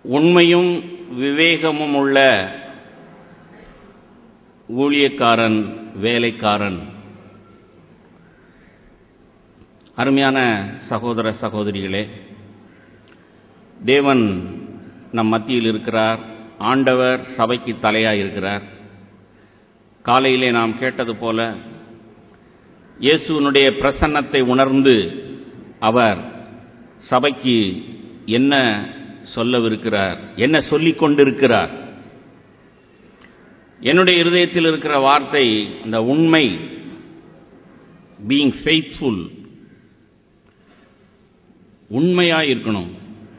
உண்மையும் விவேகமும் உள்ள ஊழியக்காரன் வேலைக்காரன் அருமையான சகோதர சகோதரிகளே தேவன் நம் மத்தியில் இருக்கிறார் ஆண்டவர் சபைக்கு தலையாய் இருக்கிறார் காலையிலே நாம் கேட்டது போல இயேசுனுடைய பிரசன்னத்தை உணர்ந்து அவர் சபைக்கு என்ன சொல்லவிருக்கிறார் என்ன சொல்லிக் கொண்டிருக்கிறார் என்னுடைய இருதயத்தில் இருக்கிற வார்த்தை இந்த உண்மை பீயிங் ஃபெய்த்ஃபுல் உண்மையாக இருக்கணும்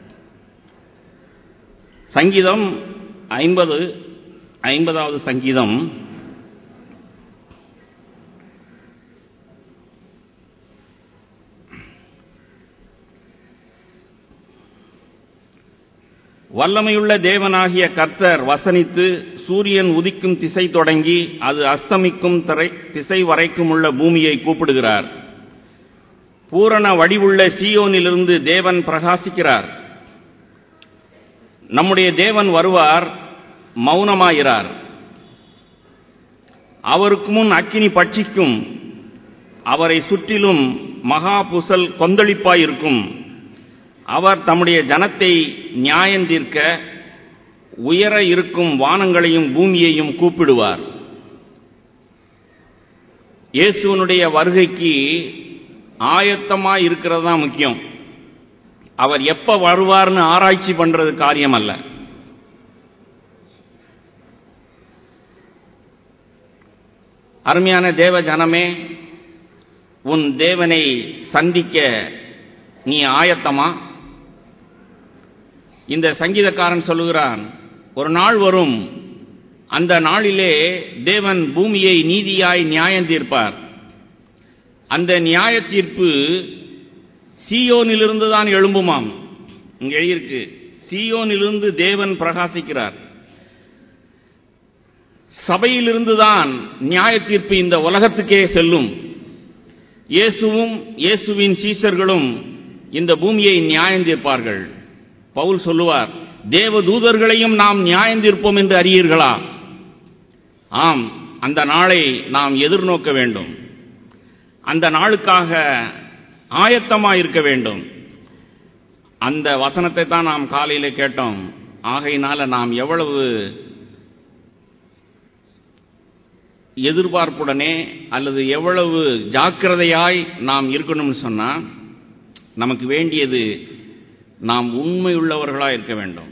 சங்கீதம் ஐம்பது ஐம்பதாவது சங்கீதம் வல்லமையுள்ள தேவனாகிய கர்த்தர் வசனித்து சூரியன் உதிக்கும் திசை தொடங்கி அது அஸ்தமிக்கும் திசை வரைக்கும் உள்ள பூமியை கூப்பிடுகிறார் பூரண வடிவுள்ள சீயோனிலிருந்து தேவன் பிரகாசிக்கிறார் நம்முடைய தேவன் வருவார் மௌனமாயிறார் அவருக்கு முன் அக்கினி பட்சிக்கும் அவரை சுற்றிலும் மகா புசல் கொந்தளிப்பாயிருக்கும் அவர் தம்முடைய ஜனத்தை நியாயந்தீர்க்க உயர இருக்கும் வானங்களையும் பூமியையும் கூப்பிடுவார் இயேசுவனுடைய வருகைக்கு ஆயத்தமாக இருக்கிறது தான் முக்கியம் அவர் எப்ப வருவார்னு ஆராய்ச்சி பண்றது காரியம் அல்ல அருமையான தேவ ஜனமே உன் தேவனை சந்திக்க நீ ஆயத்தமா இந்த சங்கீதக்காரன் சொல்லுகிறான் ஒரு நாள் வரும் அந்த நாளிலே தேவன் பூமியை நீதியாய் நியாயம் தீர்ப்பார் அந்த நியாய தீர்ப்பு சீயோனிலிருந்து தான் எழும்புமாம் இங்க எழுதியிருக்கு சீயோனிலிருந்து தேவன் பிரகாசிக்கிறார் சபையிலிருந்து தான் நியாய தீர்ப்பு இந்த உலகத்துக்கே செல்லும் இயேசுவும் இயேசுவின் சீசர்களும் இந்த பூமியை நியாயம் தீர்ப்பார்கள் பவுல் சொல்லுவார் தேவ தூதர்களையும் நாம் நியாயம் தீர்ப்போம் என்று அறியீர்களா ஆம் அந்த நாளை நாம் எதிர்நோக்க வேண்டும் அந்த நாளுக்காக ஆயத்தமாக இருக்க வேண்டும் அந்த வசனத்தை தான் நாம் காலையில் கேட்டோம் ஆகையினால நாம் எவ்வளவு எதிர்பார்ப்புடனே அல்லது எவ்வளவு ஜாக்கிரதையாய் நாம் இருக்கணும்னு சொன்னால் நமக்கு வேண்டியது நாம் உண்மையுள்ளவர்களாக இருக்க வேண்டும்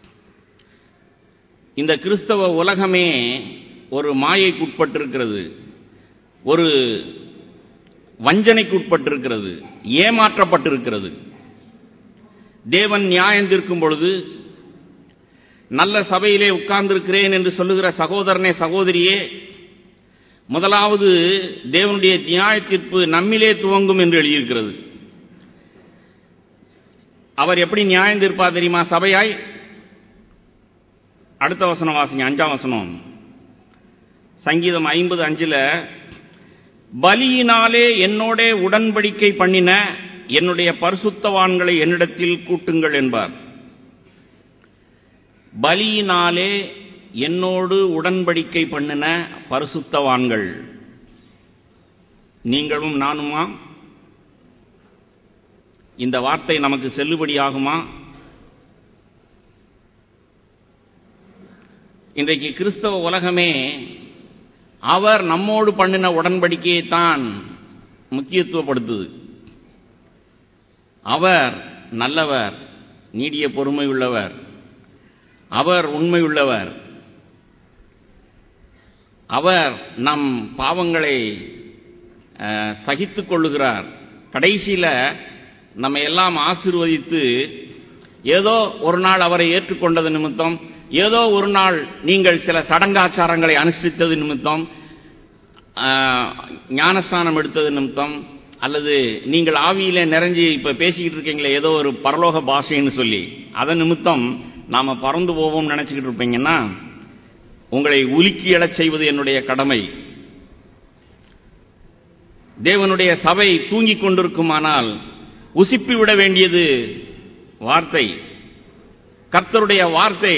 இந்த கிறிஸ்தவ உலகமே ஒரு மாயைக்குட்பட்டிருக்கிறது ஒரு வஞ்சனைக்கு உட்பட்டிருக்கிறது ஏமாற்றப்பட்டிருக்கிறது தேவன் நியாயம் தீர்க்கும் பொழுது நல்ல சபையிலே உட்கார்ந்திருக்கிறேன் என்று சொல்லுகிற சகோதரனே சகோதரியே முதலாவது தேவனுடைய நியாய தீர்ப்பு நம்மிலே துவங்கும் என்று எழுதியிருக்கிறது அவர் எப்படி நியாயம் தீர்ப்பா தெரியுமா சபையாய் அடுத்த வசனம் வாசிங்க அஞ்சாம் வசனம் சங்கீதம் ஐம்பது அஞ்சுல பலியினாலே என்னோட உடன்படிக்கை பண்ணின என்னுடைய பரிசுத்தவான்களை என்னிடத்தில் கூட்டுங்கள் என்பார் பலியினாலே என்னோடு உடன்படிக்கை பண்ணின பரிசுத்தவான்கள் நீங்களும் நானுமா இந்த வார்த்தை நமக்கு செல்லுபடியாகுமா இன்றைக்கு கிறிஸ்தவ உலகமே அவர் நம்மோடு பண்ணின உடன்படிக்கையை தான் முக்கியத்துவப்படுத்துது அவர் நல்லவர் நீடிய பொறுமை உள்ளவர் அவர் உண்மை உள்ளவர் அவர் நம் பாவங்களை சகித்து கொள்ளுகிறார் கடைசியில் நம்ம எல்லாம் ஆசிர்வதித்து ஏதோ ஒரு நாள் அவரை ஏற்றுக்கொண்டது நிமித்தம் ஏதோ ஒரு நாள் நீங்கள் சில சடங்காச்சாரங்களை அனுஷ்டித்தது நிமித்தம் ஞானஸ்தானம் எடுத்தது நிமித்தம் அல்லது நீங்கள் ஆவியில நிறைஞ்சி இப்ப பேசிக்கிட்டு இருக்கீங்களே ஏதோ ஒரு பரலோக பாஷைன்னு சொல்லி அதன் நிமித்தம் நாம பறந்து போவோம் நினைச்சுக்கிட்டு இருப்பீங்கன்னா உங்களை உலுக்கி எழச் செய்வது என்னுடைய கடமை தேவனுடைய சபை தூங்கிக் கொண்டிருக்குமானால் உசிப்பி விட வேண்டியது வார்த்தை கர்த்தருடைய வார்த்தை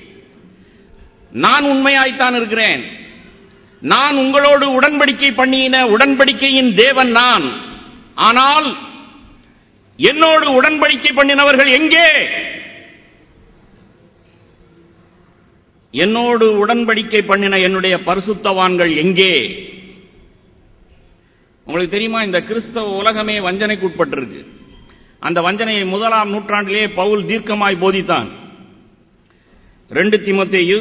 நான் உண்மையாய்த்தான் இருக்கிறேன் நான் உங்களோடு உடன்படிக்கை பண்ணின உடன்படிக்கையின் தேவன் நான் ஆனால் என்னோடு உடன்படிக்கை பண்ணினவர்கள் எங்கே என்னோடு உடன்படிக்கை பண்ணின என்னுடைய பரிசுத்தவான்கள் எங்கே உங்களுக்கு தெரியுமா இந்த கிறிஸ்தவ உலகமே வஞ்சனைக்கு உட்பட்டிருக்கு அந்த வஞ்சனையை முதலாம் நூற்றாண்டிலே பவுல் தீர்க்கமாய் போதித்தான் ரெண்டு திமுத்தேயு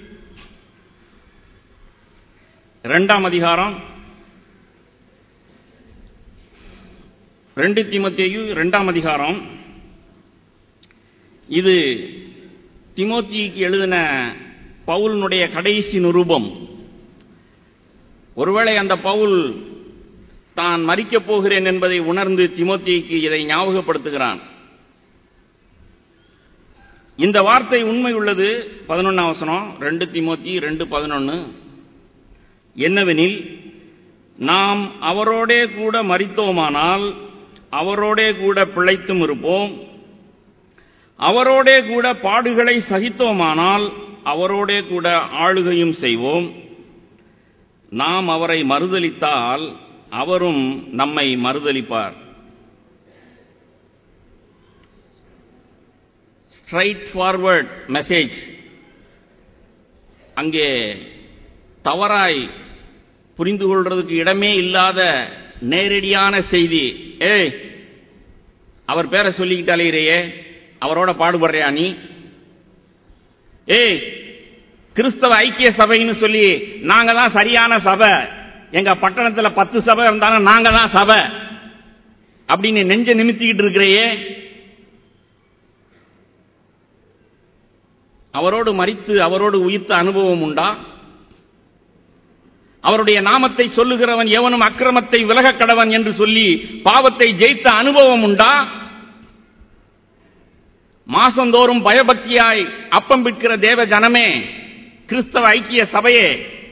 இரண்டாம் அதிகாரம் ரெண்டு திமுத்தேயு இரண்டாம் அதிகாரம் இது திமோத்திக்கு எழுதின பவுலினுடைய கடைசி நிருபம் ஒருவேளை அந்த பவுல் தான் மறிக்கப் போகிறேன் என்பதை உணர்ந்து திமோத்திக்கு இதை ஞாபகப்படுத்துகிறான் இந்த வார்த்தை உண்மை உள்ளது பதினொன்னாம் வசனம் ரெண்டு திமோத்தி ரெண்டு பதினொன்னு என்னவெனில் நாம் அவரோடே கூட மறித்தோமானால் அவரோடே கூட பிழைத்தும் இருப்போம் அவரோடே கூட பாடுகளை சகித்தோமானால் அவரோடே கூட ஆளுகையும் செய்வோம் நாம் அவரை மறுதலித்தால் அவரும் நம்மை மறுதலிப்பார் ஸ்ட்ரைட் ஃபார்வர்ட் மெசேஜ் அங்கே தவறாய் புரிந்து கொள்றதுக்கு இடமே இல்லாத நேரடியான செய்தி ஏய் அவர் பேரை சொல்லிக்கிட்டு அலையிறையே அவரோட பாடுபடுறியா நீ ஏய் கிறிஸ்தவ ஐக்கிய சபைன்னு சொல்லி நாங்க தான் சரியான சபை எங்க பட்டணத்துல பத்து சபை இருந்தாலும் நாங்க தான் சபை அப்படின்னு நெஞ்ச நிமித்திக்கிட்டு இருக்கிறையே அவரோடு மறித்து அவரோடு உயிர்த்த அனுபவம் உண்டா அவருடைய நாமத்தை சொல்லுகிறவன் எவனும் அக்கிரமத்தை விலகக் கடவன் என்று சொல்லி பாவத்தை ஜெயித்த அனுபவம் உண்டா மாசந்தோறும் பயபக்தியாய் அப்பம் விற்கிற தேவ ஜனமே கிறிஸ்தவ ஐக்கிய சபையே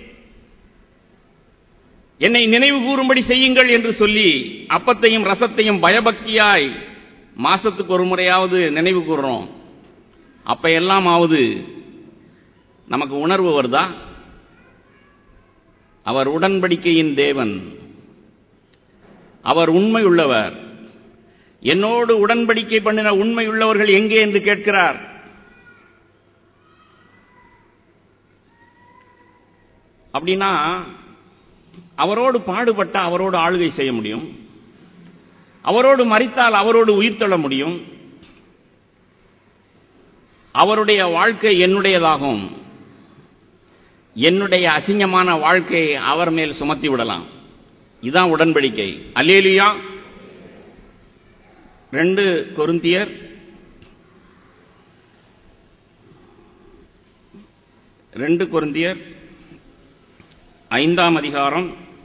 என்னை நினைவு கூறும்படி செய்யுங்கள் என்று சொல்லி அப்பத்தையும் ரசத்தையும் பயபக்தியாய் மாசத்துக்கு ஒரு முறையாவது நினைவு கூறுறோம் அப்ப எல்லாம் ஆவது நமக்கு உணர்வு வருதா அவர் உடன்படிக்கையின் தேவன் அவர் உண்மை உள்ளவர் என்னோடு உடன்படிக்கை பண்ணின உண்மை உள்ளவர்கள் எங்கே என்று கேட்கிறார் அப்படின்னா அவரோடு பாடுபட்ட அவரோடு ஆளுகை செய்ய முடியும் அவரோடு மறித்தால் அவரோடு உயிர் தள்ள முடியும் அவருடைய வாழ்க்கை என்னுடையதாகும் என்னுடைய அசிங்கமான வாழ்க்கையை அவர் மேல் சுமத்தி விடலாம் இதான் உடன்படிக்கை அல்லேலியா ரெண்டு கொருந்தியர் ரெண்டு கொருந்தியர் ஐந்தாம் அதிகாரம்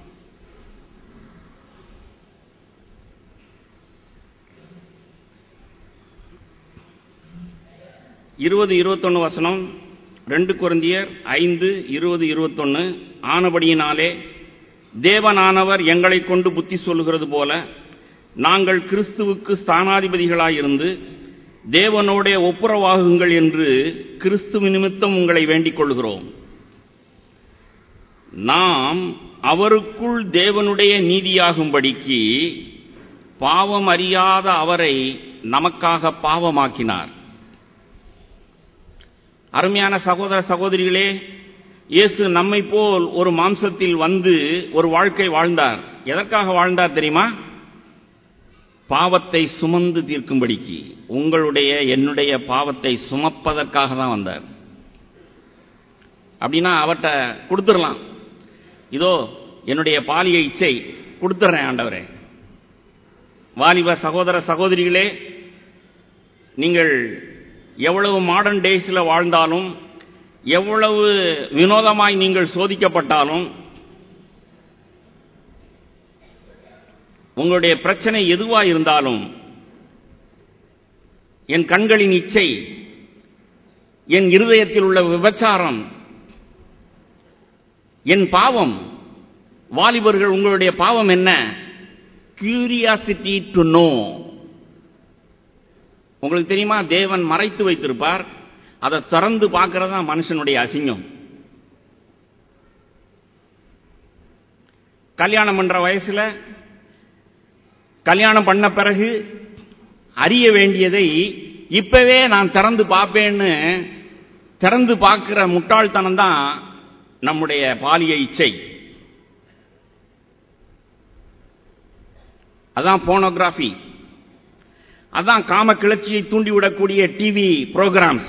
இருபது இருபத்தொன்னு வசனம் ரெண்டு குருந்தியர் ஐந்து இருபது இருபத்தொன்னு ஆனபடியினாலே தேவனானவர் எங்களை கொண்டு புத்தி சொல்லுகிறது போல நாங்கள் கிறிஸ்துவுக்கு ஸ்தானாதிபதிகளாயிருந்து தேவனோடே ஒப்புரவாகுங்கள் என்று கிறிஸ்துவ நிமித்தம் உங்களை வேண்டிக் கொள்கிறோம் நாம் அவருக்குள் தேவனுடைய நீதியாகும்படிக்கு பாவம் அறியாத அவரை நமக்காக பாவமாக்கினார் அருமையான சகோதர சகோதரிகளே இயேசு நம்மை போல் ஒரு மாம்சத்தில் வந்து ஒரு வாழ்க்கை வாழ்ந்தார் எதற்காக வாழ்ந்தார் தெரியுமா பாவத்தை சுமந்து தீர்க்கும்படிக்கு உங்களுடைய என்னுடைய பாவத்தை சுமப்பதற்காக தான் வந்தார் அப்படின்னா அவர்கிட்ட கொடுத்துடலாம் இதோ என்னுடைய பாலிய இச்சை கொடுத்துட்றேன் ஆண்டவரே வாலிப சகோதர சகோதரிகளே நீங்கள் எவ்வளவு மாடர்ன் டேஸில் வாழ்ந்தாலும் எவ்வளவு வினோதமாய் நீங்கள் சோதிக்கப்பட்டாலும் உங்களுடைய பிரச்சனை எதுவா இருந்தாலும் என் கண்களின் இச்சை என் இருதயத்தில் உள்ள விபச்சாரம் என் பாவம் வாலிபர்கள் உங்களுடைய பாவம் என்ன கியூரியாசிட்டி டு நோ உங்களுக்கு தெரியுமா தேவன் மறைத்து வைத்திருப்பார் அதை திறந்து பார்க்கறது தான் மனுஷனுடைய அசிங்கம் கல்யாணம் பண்ற வயசுல கல்யாணம் பண்ண பிறகு அறிய வேண்டியதை இப்பவே நான் திறந்து பார்ப்பேன்னு திறந்து பார்க்கிற முட்டாள்தனம் தான் நம்முடைய பாலிய இச்சை அதான் போனோகிராஃபி அதான் காம கிளர்ச்சியை தூண்டிவிடக்கூடிய டிவி ப்ரோக்ராம்ஸ்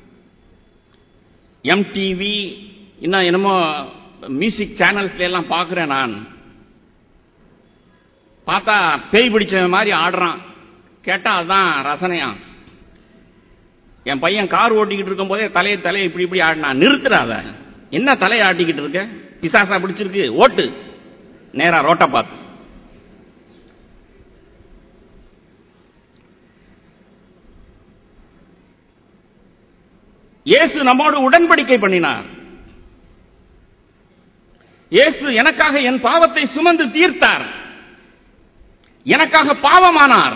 எம்டிவி இன்னும் என்னமோ மியூசிக் சேனல்ஸ்ல எல்லாம் பார்க்கிறேன் நான் பார்த்தா பேய் பிடிச்ச மாதிரி ஆடுறான் கேட்டா அதான் ரசனையா என் பையன் கார் ஓட்டிக்கிட்டு இருக்கும் போதே தலையை தலையை இப்படி இப்படி ஆடினா நிறுத்துறாத என்ன தலையை ஆட்டிக்கிட்டு இருக்க பிசாசா பிடிச்சிருக்கு ஓட்டு நேரா ரோட்டை பார்த்து இயேசு நம்மோடு உடன்படிக்கை பண்ணினார் இயேசு எனக்காக என் பாவத்தை சுமந்து தீர்த்தார் எனக்காக பாவமானார்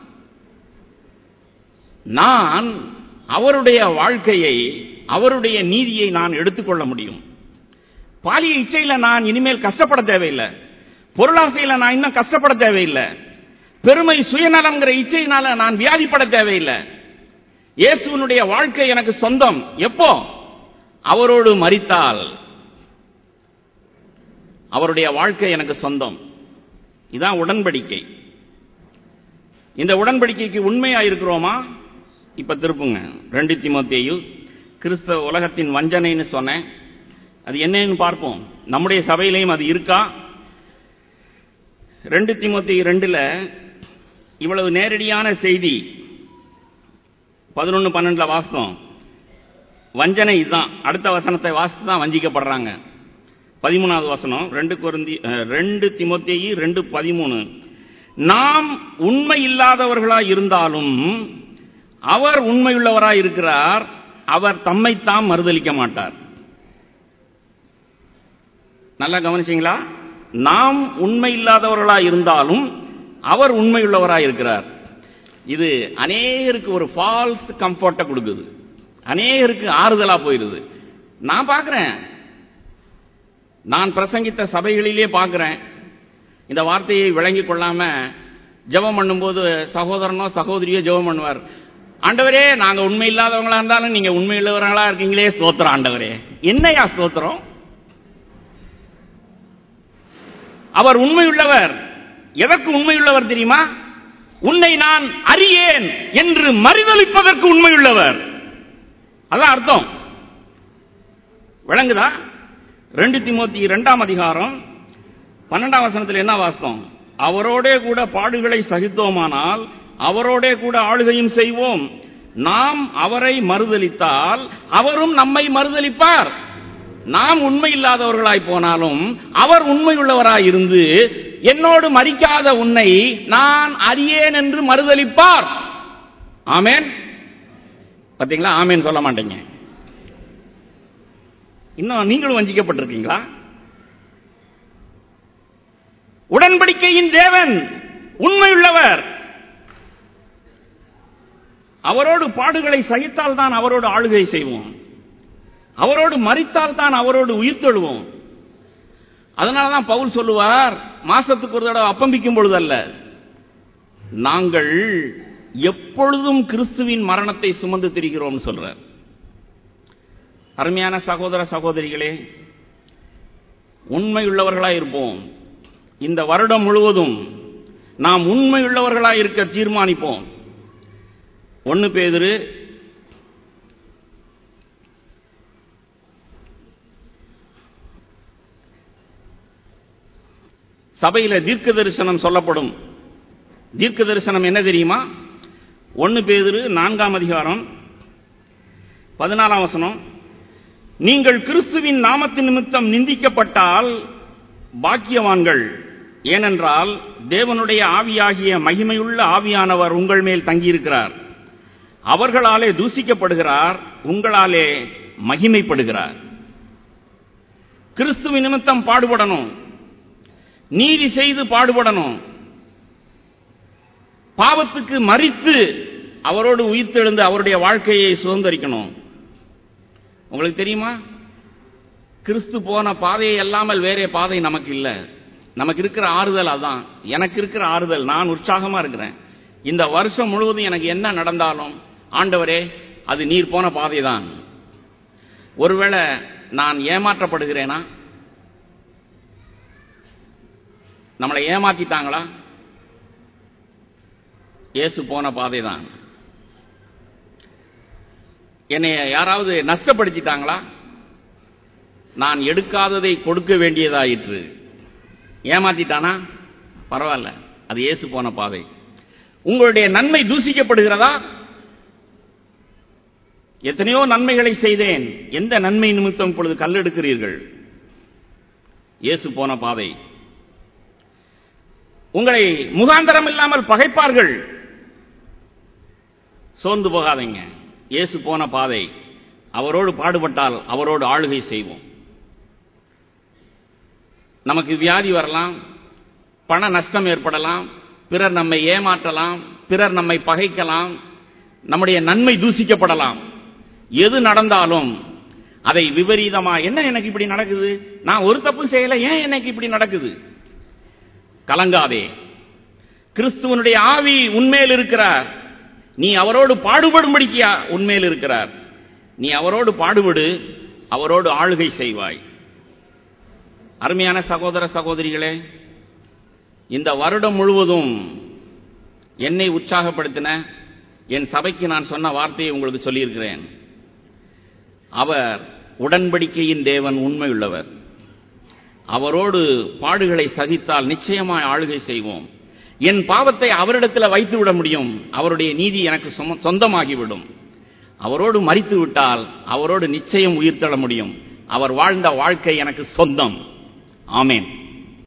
நான் அவருடைய வாழ்க்கையை அவருடைய நீதியை நான் எடுத்துக்கொள்ள முடியும் பாலிய இச்சையில நான் இனிமேல் கஷ்டப்பட தேவையில்லை பொருளாசையில நான் இன்னும் கஷ்டப்பட தேவையில்லை பெருமை சுயநலம்ங்கிற இச்சையினால நான் வியாதிப்பட தேவையில்லை இயேசுவனுடைய வாழ்க்கை எனக்கு சொந்தம் எப்போ அவரோடு மறித்தால் அவருடைய வாழ்க்கை எனக்கு சொந்தம் இதான் உடன்படிக்கை இந்த உடன்படிக்கைக்கு உண்மையா இருக்கிறோமா இப்ப திருப்புங்க ரெண்டு திமுத்தேயு கிறிஸ்தவ உலகத்தின் வஞ்சனைன்னு சொன்னேன் அது என்னன்னு பார்ப்போம் நம்முடைய சபையிலையும் அது இருக்கா ரெண்டு திமுத்தி ரெண்டுல இவ்வளவு நேரடியான செய்தி பதினொன்னு பன்னெண்டுல வாசம் வஞ்சனை இதுதான் அடுத்த வசனத்தை வாசித்து தான் வஞ்சிக்கப்படுறாங்க பதிமூணாவது வசனம் ரெண்டு குருந்தி ரெண்டு திமுத்தேயி ரெண்டு பதிமூணு நாம் உண்மை இல்லாதவர்களாய் இருந்தாலும் அவர் உண்மையுள்ளவராய் இருக்கிறார் அவர் தம்மைத்தாம் மறுதளிக்க மாட்டார் நல்லா கவனிச்சிங்களா நாம் உண்மை இல்லாதவர்களாய் இருந்தாலும் அவர் உண்மையுள்ளவராய் இருக்கிறார் இது அநேகருக்கு ஒரு ஃபால்ஸ் கம்ஃபர்ட்டை கொடுக்குது அநேகருக்கு ஆறுதலா போயிருது நான் பார்க்கிறேன் நான் பிரசங்கித்த சபைகளிலே பார்க்கிறேன் இந்த வார்த்தையை விளங்கி கொள்ளாம ஜெபம் பண்ணும்போது சகோதரனோ சகோதரியோ ஜெபம் பண்ணுவார் ஆண்டவரே நாங்க உண்மை இல்லாதவங்களா இருந்தாலும் நீங்க உண்மை உள்ளவர்களா இருக்கீங்களே ஸ்தோத்திரம் ஆண்டவரே என்னையா ஸ்தோத்திரம் அவர் உண்மையுள்ளவர் எதற்கு உண்மையுள்ளவர் தெரியுமா உன்னை நான் அறியேன் என்று மறுதளிப்பதற்கு உண்மையுள்ளவர் அதான் அர்த்தம் விளங்குதா ரெண்டு திமுத்தி இரண்டாம் அதிகாரம் பன்னெண்டாம் வசனத்தில் என்ன வாஸ்தம் அவரோடே கூட பாடுகளை சகித்தோமானால் அவரோடே கூட ஆளுகையும் செய்வோம் நாம் அவரை மறுதளித்தால் அவரும் நம்மை மறுதளிப்பார் நாம் உண்மை இல்லாதவர்களாய் போனாலும் அவர் உண்மையுள்ளவராய் இருந்து என்னோடு மறிக்காத உன்னை நான் அறியேன் என்று மறுதளிப்பார் ஆமேன் பாத்தீங்களா ஆமேன் சொல்ல மாட்டீங்க இன்னும் நீங்களும் வஞ்சிக்கப்பட்டிருக்கீங்களா உடன்படிக்கையின் தேவன் உண்மையுள்ளவர் அவரோடு பாடுகளை சகித்தால் தான் அவரோடு ஆளுகை செய்வோம் அவரோடு மறித்தால் தான் அவரோடு உயிர் தொழுவோம் அதனாலதான் பவுல் சொல்லுவார் மாசத்துக்கு ஒரு தடவை அப்பம்பிக்கும் பொழுது அல்ல நாங்கள் எப்பொழுதும் கிறிஸ்துவின் மரணத்தை சுமந்து திரிகிறோம் சொல்றார் அருமையான சகோதர சகோதரிகளே உண்மையுள்ளவர்களாய் இருப்போம் இந்த வருடம் முழுவதும் நாம் உண்மையுள்ளவர்களாய் இருக்க தீர்மானிப்போம் ஒன்னு பேதிரு சபையில தீர்க்க தரிசனம் சொல்லப்படும் தீர்க்க தரிசனம் என்ன தெரியுமா ஒன்னு பேதிரு நான்காம் அதிகாரம் பதினாலாம் வசனம் நீங்கள் கிறிஸ்துவின் நாமத்தின் நிமித்தம் நிந்திக்கப்பட்டால் பாக்கியவான்கள் ஏனென்றால் தேவனுடைய ஆவியாகிய மகிமையுள்ள ஆவியானவர் உங்கள் மேல் தங்கியிருக்கிறார் அவர்களாலே தூசிக்கப்படுகிறார் உங்களாலே மகிமைப்படுகிறார் கிறிஸ்துவ நிமித்தம் பாடுபடணும் நீதி செய்து பாடுபடணும் பாவத்துக்கு மறித்து அவரோடு உயிர்த்தெழுந்து அவருடைய வாழ்க்கையை சுதந்திரிக்கணும் உங்களுக்கு தெரியுமா கிறிஸ்து போன பாதையை அல்லாமல் வேறே பாதை நமக்கு இல்லை நமக்கு இருக்கிற ஆறுதல் அதான் எனக்கு இருக்கிற ஆறுதல் நான் உற்சாகமா இருக்கிறேன் இந்த வருஷம் முழுவதும் எனக்கு என்ன நடந்தாலும் ஆண்டவரே அது நீர் போன பாதை தான் ஒருவேளை நான் ஏமாற்றப்படுகிறேனா நம்மளை ஏமாத்திட்டாங்களா இயேசு போன பாதை தான் என்னை யாராவது நஷ்டப்படுத்திட்டாங்களா நான் எடுக்காததை கொடுக்க வேண்டியதாயிற்று ஏமாத்திட்டானா பரவாயில்ல அது இயேசு போன பாதை உங்களுடைய நன்மை தூசிக்கப்படுகிறதா எத்தனையோ நன்மைகளை செய்தேன் எந்த நன்மை நிமித்தம் இப்பொழுது கல்லெடுக்கிறீர்கள் இயேசு போன பாதை உங்களை முகாந்தரம் இல்லாமல் பகைப்பார்கள் சோர்ந்து போகாதீங்க இயேசு போன பாதை அவரோடு பாடுபட்டால் அவரோடு ஆளுகை செய்வோம் நமக்கு வியாதி வரலாம் பண நஷ்டம் ஏற்படலாம் பிறர் நம்மை ஏமாற்றலாம் பிறர் நம்மை பகைக்கலாம் நம்முடைய நன்மை தூசிக்கப்படலாம் எது நடந்தாலும் அதை விபரீதமா என்ன எனக்கு இப்படி நடக்குது நான் ஒரு தப்பும் செய்யல ஏன் எனக்கு இப்படி நடக்குது கலங்காதே கிறிஸ்துவனுடைய ஆவி உண்மையில் இருக்கிறார் நீ அவரோடு பாடுபடும்படிக்கியா உண்மையில் இருக்கிறார் நீ அவரோடு பாடுபடு அவரோடு ஆளுகை செய்வாய் அருமையான சகோதர சகோதரிகளே இந்த வருடம் முழுவதும் என்னை உற்சாகப்படுத்தின என் சபைக்கு நான் சொன்ன வார்த்தையை உங்களுக்கு சொல்லியிருக்கிறேன் அவர் உடன்படிக்கையின் தேவன் உண்மையுள்ளவர் அவரோடு பாடுகளை சகித்தால் நிச்சயமாய் ஆளுகை செய்வோம் என் பாவத்தை அவரிடத்தில் வைத்து விட முடியும் அவருடைய நீதி எனக்கு சொந்தமாகிவிடும் அவரோடு மறித்து விட்டால் அவரோடு நிச்சயம் உயிர்த்தெழ முடியும் அவர் வாழ்ந்த வாழ்க்கை எனக்கு சொந்தம் ஆமேன்